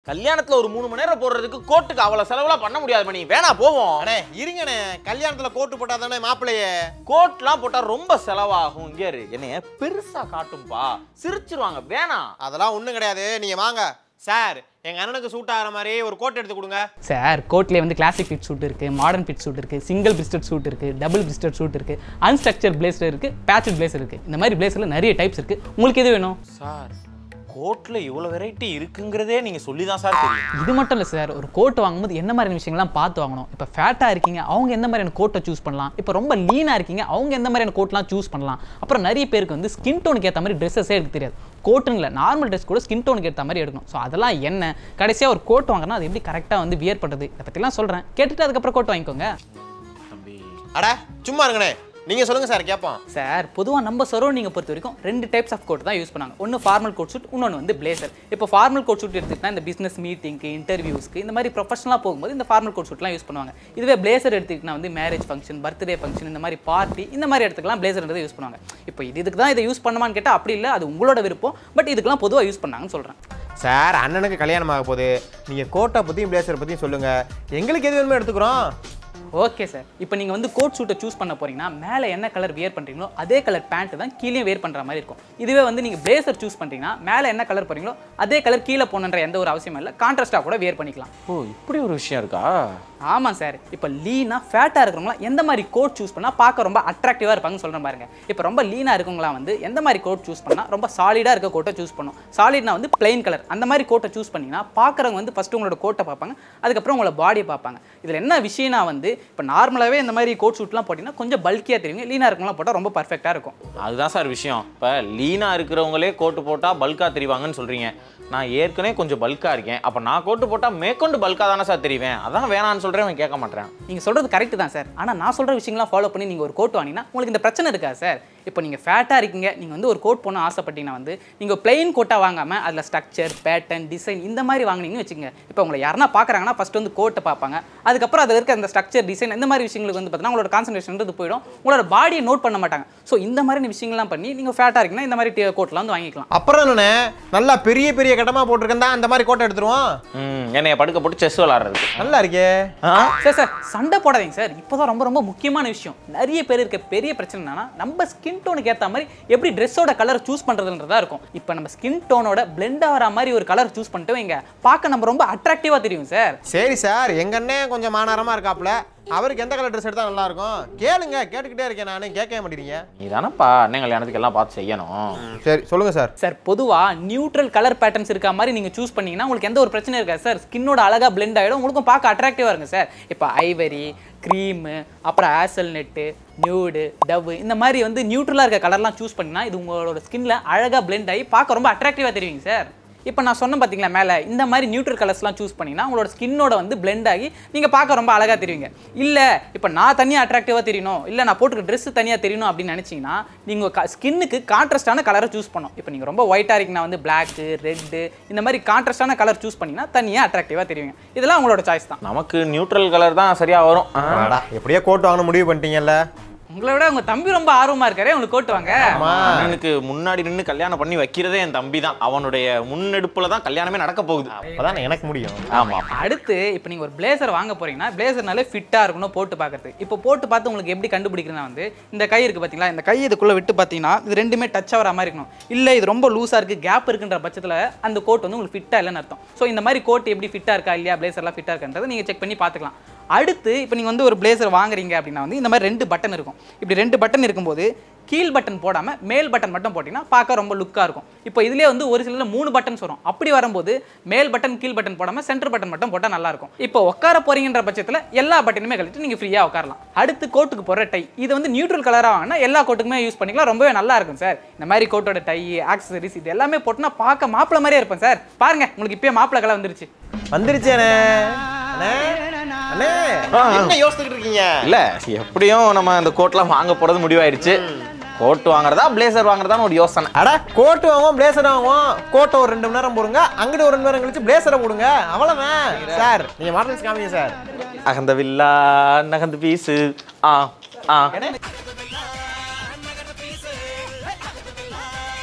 கல்யாணத்துல ஒரு மூணு மணி நேரம் போடுறதுக்கு கோட்டுக்கு அவ்வளவு செலவுலாம் பண்ண முடியாது மணி வேணா போவோம் அண்ணே இருங்கண்ணே கல்யாணத்துல கோட்டு போட்டா தானே மாப்பிள்ளையே கோட்லாம் போட்டா ரொம்ப செலவாகும் இங்கே இரு. என்னைய பெருசா காட்டும்பா சிரிச்சிருவாங்க வேணாம் அதெல்லாம் ஒண்ணும் கிடையாது நீங்க வாங்க சார் எங்க அண்ணனுக்கு சூட் ஆகிற மாதிரி ஒரு கோட் எடுத்து கொடுங்க சார் கோட்லேயே வந்து கிளாசிக் ஃபிட் சூட் இருக்குது மாடர்ன் ஃபிட் சூட் இருக்குது சிங்கிள் பிரிஸ்டட் சூட் இருக்குது டபுள் பிரிஸ்டட் சூட் இருக்குது அன்ஸ்ட்ரக்சர் பிளேசர் இருக்குது பேச்சட் பிளேசர் இருக்குது இந்த மாதிரி பிளேசரில் நிறைய டைப்ஸ் இருக்குது உங்களுக்கு எது வேணும் சார் கோட்ல இவ்வளவு வெரைட்டி இருக்குங்கிறதே நீங்க சொல்லி தான் சார் தெரியும் இது மட்டும் இல்லை சார் ஒரு கோட் வாங்கும்போது என்ன மாதிரியான விஷயங்கள்லாம் பார்த்து வாங்கணும் இப்போ ஃபேட்டாக இருக்கீங்க அவங்க எந்த மாதிரியான கோட்டை சூஸ் பண்ணலாம் இப்போ ரொம்ப லீனாக இருக்கீங்க அவங்க எந்த மாதிரியான கோட்லாம் சூஸ் பண்ணலாம் அப்புறம் நிறைய பேருக்கு வந்து ஸ்கின் டோனுக்கு ஏற்ற மாதிரி ட்ரெஸ்ஸஸே எடுக்க தெரியாது கோட்டுன்னு இல்லை நார்மல் ட்ரெஸ் கூட ஸ்கின் டோனுக்கு ஏற்ற மாதிரி எடுக்கணும் ஸோ அதெல்லாம் என்ன கடைசியாக ஒரு கோட் வாங்கினா அது எப்படி கரெக்டாக வந்து வியர் பண்ணுறது இதை பற்றிலாம் சொல்கிறேன் கேட்டுட்டு அதுக்கப்புறம் கோட் வாங்கிக்கோங்க தம்பி அட சும்மா இருங்கண்ணே நீங்க சொல்லுங்க சார் கேட்போம் சார் பொதுவாக நம்ம சரௌண்டிங்கை பொறுத்த வரைக்கும் ரெண்டு டைப்ஸ் ஆஃப் கோட் தான் யூஸ் பண்ணாங்க ஒன்று ஃபார்மல் கோட் சூட் இன்னொன்று வந்து பிளேசர் இப்போ ஃபார்மல் கோட் சூட் எடுத்துக்கிட்டா இந்த பிஸ்னஸ் மீட்டிங்க்கு இன்டர்வியூஸ்க்கு இந்த மாதிரி ப்ரொஃபஷனலாக போகும்போது இந்த ஃபார்மல் கோட் சூட்லாம் யூஸ் பண்ணுவாங்க இதுவே பிளேசர் எடுத்துக்கிட்டா வந்து மேரேஜ் ஃபங்க்ஷன் பர்த்டே ஃபங்க்ஷன் இந்த மாதிரி பார்ட்டி இந்த மாதிரி இடத்துக்குலாம் பிளேசர்ன்றதை யூஸ் பண்ணுவாங்க இப்போ இது இதுக்கு தான் இதை யூஸ் பண்ணுமான்னு கேட்டால் அப்படி இல்லை அது உங்களோட விருப்பம் பட் இதுக்கெல்லாம் பொதுவாக யூஸ் பண்ணாங்கன்னு சொல்கிறேன் சார் அண்ணனுக்கு கல்யாணம் ஆக போகுது நீங்க கோட்டை பத்தியும் பிளேசரை பத்தியும் சொல்லுங்க எங்களுக்கு எது வேணுமோ எடுத்துக்கிறோம் ஓகே சார் இப்போ நீங்கள் வந்து கோட் சூட்டை சூஸ் பண்ண போறீங்கன்னா மேலே என்ன கலர் வியர் பண்ணுறீங்களோ அதே கலர் பேண்ட் தான் கீழே வேர் பண்ணுற மாதிரி இருக்கும் இதுவே வந்து நீங்கள் பிளேசர் சூஸ் பண்ணுறீங்கன்னா மேலே என்ன கலர் போறீங்களோ அதே கலர் கீழே போகணுன்ற எந்த ஒரு அவசியமும் இல்லை கான்ட்ராஸ்ட்டாக கூட வியர் பண்ணிக்கலாம் ஓ இப்படி ஒரு விஷயம் இருக்கா ஆமாம் சார் இப்போ லீனாக ஃபேட்டாக இருக்கிறவங்களாம் எந்த மாதிரி கோட் சூஸ் பண்ணால் பார்க்க ரொம்ப அட்ராக்டிவாக இருப்பாங்கன்னு சொல்கிறேன் பாருங்க இப்போ ரொம்ப லீனாக இருக்கவங்களாம் வந்து எந்த மாதிரி கோட் சூஸ் பண்ணால் ரொம்ப சாலிடாக இருக்க கோட்டை சூஸ் பண்ணும் சாலிட்னா வந்து பிளைன் கலர் அந்த மாதிரி கோட்டை சூஸ் பண்ணிங்கன்னா பார்க்குறவங்க வந்து ஃபஸ்ட்டு உங்களோட கோட்டை பார்ப்பாங்க அதுக்கப்புறம் உங்களோட பாடியை பார்ப்பாங்க இதில் என்ன விஷயம்னா வந்து இப்போ நார்மலாகவே இந்த மாதிரி கோட் சூட்லாம் போட்டிங்கன்னா கொஞ்சம் பல்கியாக தெரியுங்க லீனாக இருக்கவங்களாம் போட்டால் ரொம்ப பர்ஃபெக்டாக இருக்கும் அதுதான் சார் விஷயம் இப்போ லீனா இருக்கிறவங்களே கோட்டு போட்டா பல்கா தெரிவாங்கன்னு சொல்றீங்க நான் ஏற்கனவே கொஞ்சம் பல்கா இருக்கேன் அப்ப நான் கோட்டு போட்டா மேற்கொண்டு பல்கா தானே சார் தெரிவேன் அதான் வேணான்னு சொல்றேன் அவன் கேட்க மாட்டேன் நீங்கள் சொல்கிறது கரெக்ட் தான் சார் ஆனால் நான் சொல்கிற விஷயங்கள்லாம் ஃபாலோ பண்ணி நீங்கள் ஒரு கோட் வாங்கினா உங்களுக்கு இந்த பிரச்சனை இருக்கா சார் இப்போ நீங்கள் ஃபேட்டாக இருக்கீங்க நீங்கள் வந்து ஒரு கோட் போகணும் ஆசைப்பட்டீங்கன்னா வந்து நீங்கள் பிளெயின் கோட்டாக வாங்காமல் அதில் ஸ்ட்ரக்சர் பேட்டர்ன் டிசைன் இந்த மாதிரி வாங்குனீங்கன்னு வச்சுக்கோங்க இப்போ உங்களை யாருன்னா பார்க்குறாங்கன்னா ஃபஸ்ட் வந்து கோட்டை பார்ப்பாங்க அதுக்கப்புறம் அதில் இருக்க அந்த ஸ்ட்ரக்சர் டிசைன் இந்த மாதிரி விஷயங்களுக்கு வந்து பார்த்தீங்கன்னா உங்களோட கான்சன்ட்ரேஷன் போயிடும் உங்களோட பாடியை நோட் பண்ண மாட்டாங்க ஸோ இந்த மாதிரி விஷயங்கள்லாம் பண்ணி நீங்கள் ஃபேட்டாக இருக்கீங்கன்னா இந்த மாதிரி கோட்லாம் வந்து வாங்கிக்கலாம் அப்புறம் என்னண்ணே நல்லா பெரிய பெரிய கட்டமா போட்டிருக்கேன் தான் அந்த மாதிரி கோட்டை எடுத்துருவோம் ம் என்னைய படுக்க போட்டு செஸ் விளாடுறது நல்லா இருக்கே ஆ சார் சார் சண்டை போடாதீங்க சார் இப்போதான் ரொம்ப ரொம்ப முக்கியமான விஷயம் நிறைய பேர் இருக்க பெரிய பிரச்சனை என்னன்னா நம்ம ஸ்கின் டோனுக்கு ஏற்ற மாதிரி எப்படி ட்ரெஸ்ஸோட கலர் சூஸ் பண்ணுறதுன்றதா இருக்கும் இப்போ நம்ம ஸ்கின் டோனோட பிளெண்ட் ஆகிற மாதிரி ஒரு கலர் சூஸ் பண்ணிட்டு வைங்க பார்க்க நம்ம ரொம்ப அட்ராக்டிவாக தெரியும் சார் சரி சார் எங்க அண்ணன் கொஞ்சம் மானாரமா இருக்காப்ல அவருக்கு எந்த கலர் ட்ரெஸ் எடுத்தா நல்லா இருக்கும் கேளுங்க கேட்டுக்கிட்டே இருக்கேன் நானே கேட்கவே மாட்டேறீங்க நீ தானப்பா அண்ணன் கல்யாணத்துக்கு எல்லாம் பார்த்து செய்யணும் சரி சொல்லுங்க சார் சார் பொதுவாக நியூட்ரல் கலர் பேட்டர்ன்ஸ் இருக்க மாதிரி நீங்கள் சூஸ் பண்ணீங்கன்னா உங்களுக்கு எந்த ஒரு பிரச்சனையும் இருக்காது சார் ஸ்கின்னோட அழகாக பிளெண்ட் ஆகிடும் உங்களுக்கும் பார்க்க அட்ராக்டிவாக இருக்கும் சார் இப்போ ஐவரி க்ரீமு அப்புறம் ஆசல் நெட்டு நியூடு டவ் இந்த மாதிரி வந்து நியூட்ரலாக இருக்க கலர்லாம் சூஸ் பண்ணினா இது உங்களோட ஸ்கின்ல அழகாக பிளெண்ட் ஆகி பார்க்க ரொம்ப அட்ராக்டிவாக தெரியுங்க சார் இப்போ நான் சொன்னேன் பார்த்தீங்களா மேலே இந்த மாதிரி நியூட்ரல் கலர்ஸ்லாம் சூஸ் பண்ணிங்கன்னா உங்களோட ஸ்கின்னோட வந்து பிளெண்ட் ஆகி நீங்கள் பார்க்க ரொம்ப அழகாக தெரியுங்க இல்லை இப்போ நான் தனியாக அட்ராக்டிவாக தெரியணும் இல்லை நான் போட்டுக்க ட்ரெஸ் தனியாக தெரியணும் அப்படின்னு நினச்சிங்கன்னா நீங்கள் ஸ்கின்னுக்கு கான்ட்ராஸ்டான கலரை சூஸ் பண்ணணும் இப்போ நீங்கள் ரொம்ப ஒயிட்டாக இருக்கீங்கன்னா வந்து பிளாக்கு ரெட்டு இந்த மாதிரி கான்ட்ராஸ்டான கலர் சூஸ் பண்ணிங்கன்னா தனியாக அட்ராக்டிவாக தெரியுங்க இதெல்லாம் உங்களோட சாய்ஸ் தான் நமக்கு நியூட்ரல் கலர் தான் சரியா வரும் ஆ. அடடா, எப்படியோ கோட் வாங்கணும் முடிவு பண்ணிட்டீங்கல்ல உங்களை விட உங்கள் தம்பி ரொம்ப ஆர்வமாக இருக்காரே உங்களுக்கு கோட்டு வாங்க அண்ணனுக்கு முன்னாடி நின்று கல்யாணம் பண்ணி வைக்கிறதே என் தம்பி தான் அவனுடைய முன்னெடுப்புல தான் கல்யாணமே நடக்க போகுது அப்பதான் எனக்கு முடியும் ஆமா அடுத்து இப்போ நீங்கள் ஒரு பிளேசர் வாங்க போறீங்கன்னா பிளேசர்னாலே ஃபிட்டாக இருக்கணும் போட்டு பார்க்கறது இப்போ போட்டு பார்த்து உங்களுக்கு எப்படி கண்டுபிடிக்கிறதுனா வந்து இந்த கை இருக்குது பார்த்தீங்களா இந்த கை இதுக்குள்ளே விட்டு பார்த்தீங்கன்னா இது ரெண்டுமே டச் ஆகிற மாதிரி இருக்கணும் இல்லை இது ரொம்ப லூஸாக இருக்குது கேப் இருக்குன்ற பட்சத்தில் அந்த கோட் வந்து உங்களுக்கு ஃபிட்டாக இல்லைன்னு அர்த்தம் ஸோ இந்த மாதிரி கோட் எப்படி ஃபிட்டாக இருக்கா இல்லையா பிளேசர்லாம் ஃபிட்டாக இருக்கான்றதை நீங்கள் செக் பண்ணி பார்த்துக்கலாம் அடுத்து இப்போ நீங்கள் வந்து ஒரு பிளேசர் வாங்குறீங்க அப்படின்னா வந்து இந்த மாதிரி ரெண்டு பட்டன் இருக்கும் இப்படி ரெண்டு பட்டன் இருக்கும்போது கீழ் பட்டன் போடாமல் மேல் பட்டன் மட்டும் போட்டிங்கன்னா பார்க்க ரொம்ப லுக்காக இருக்கும் இப்போ இதுலேயே வந்து ஒரு சில மூணு பட்டன்ஸ் வரும் அப்படி வரும்போது மேல் பட்டன் கீழ் பட்டன் போடாமல் சென்டர் பட்டன் மட்டும் போட்டால் நல்லா இருக்கும் இப்போ உட்கார போறீங்கன்ற பட்சத்தில் எல்லா பட்டனுமே கழிட்டு நீங்கள் ஃப்ரீயாக உட்காரலாம் அடுத்து கோட்டுக்கு போகிற டை இது வந்து நியூட்ரல் கலராக வாங்கினா எல்லா கோட்டுக்குமே யூஸ் பண்ணிக்கலாம் ரொம்பவே நல்லா இருக்கும் சார் இந்த மாதிரி கோட்டோட டை ஆக்சசரிஸ் இது எல்லாமே போட்டுனா பார்க்க மாப்பிள மாதிரியே இருப்பேன் சார் பாருங்க உங்களுக்கு இப்பயே மாப்பிள கலர் வந்துருச்சு வந்துருச்சு அண்ணே அண்ணே அண்ணே என்ன யோசிச்சுக்கிட்டு இருக்கீங்க இல்ல எப்படியும் நம்ம அந்த கோட்லாம் வாங்க போறது முடிவாயிருச்சு கோட் வாங்குறதா பிளேசர் வாங்குறதான்னு ஒரு யோசனை அட கோட் வாங்குவோம் பிளேசர் வாங்குவோம் கோட்டை ஒரு ரெண்டு மணி நேரம் போடுங்க அங்கிட்டு ஒரு ரெண்டு மணி நேரம் கழிச்சு பிளேசரை போடுங்க அவ்வளவுதான் சார் நீங்க மாடல்ஸ் காமிங்க சார் அகந்த வில்லா நகந்த பீஸு ஆ ஆ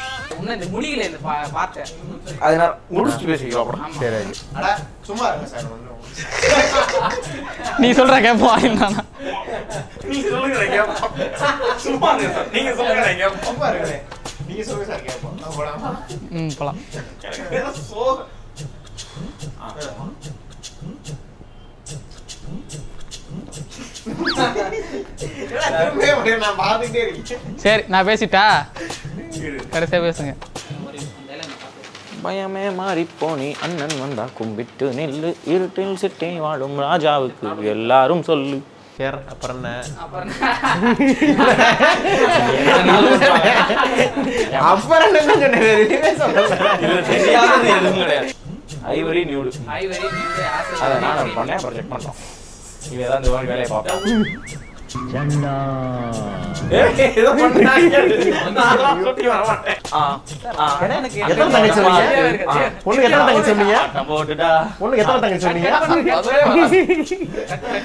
இன்னும் இந்த முடியல இந்த பா- பார்த்தேன் அதனால முடிச்சுட்டு பேசிக்கலாம் அப்புறம் சரி அட சும்மா இருங்க சார் ஒண்ணும் நீ சொல்ற கேட்போம் நானா நீங்க சொல்லுங்க நான் கேட்போம் சும்மா இருங்க சார். நீங்க சொல்லுங்க நான் கேட்போம் சும்மா இருங்க நீங்க சொல்லுங்க சார் கேட்போம் நான் போலாமா ம் போலாம் எனக்கு ஏதோ சோகம். ஆ, ஆமா. என்னடா திரும்பவே முடியல நான் பார்த்துக்கிட்டே இருக்கேன் சரி நான் பேசிட்டா கடைசியா பேசுங்க பயமே மாறிப்போனி அண்ணன் வந்தா கும்பிட்டு நெல்லு இருட்டில் சிட்டே வாழும் ராஜாவுக்கு எல்லாரும் சொல்லு சரி அப்புறம் என்ன அப்புறம் அப்புறம் என்ன சொன்னேன் வேற எதுவுமே சொல்லல இதுல தெரியாதது எதுவும் கிடையாது ஐவரி நியூடு ஐவரி நீங்க ஆசை அதை நான் பண்ணேன் ப்ரொஜெக்ட் பண்ணோம் இவன் தான் இந்த மாதிரி வேலையை பார்ப்பேன் ஏதோ பண்றாங்க நான் தான் சுத்தி வர மாட்டேன் ஆ, ஆ. எனக்கு எத்தனை தங்கச்சி சொன்னீங்க சரி. பொண்ணுக்கு எத்தனை தங்கச்சி சொன்னீங்க ஆட்டம் போட்டுடா பொண்ணுக்கு எத்தனை தங்கச்சி சொன்னீங்க அதுவே வராது.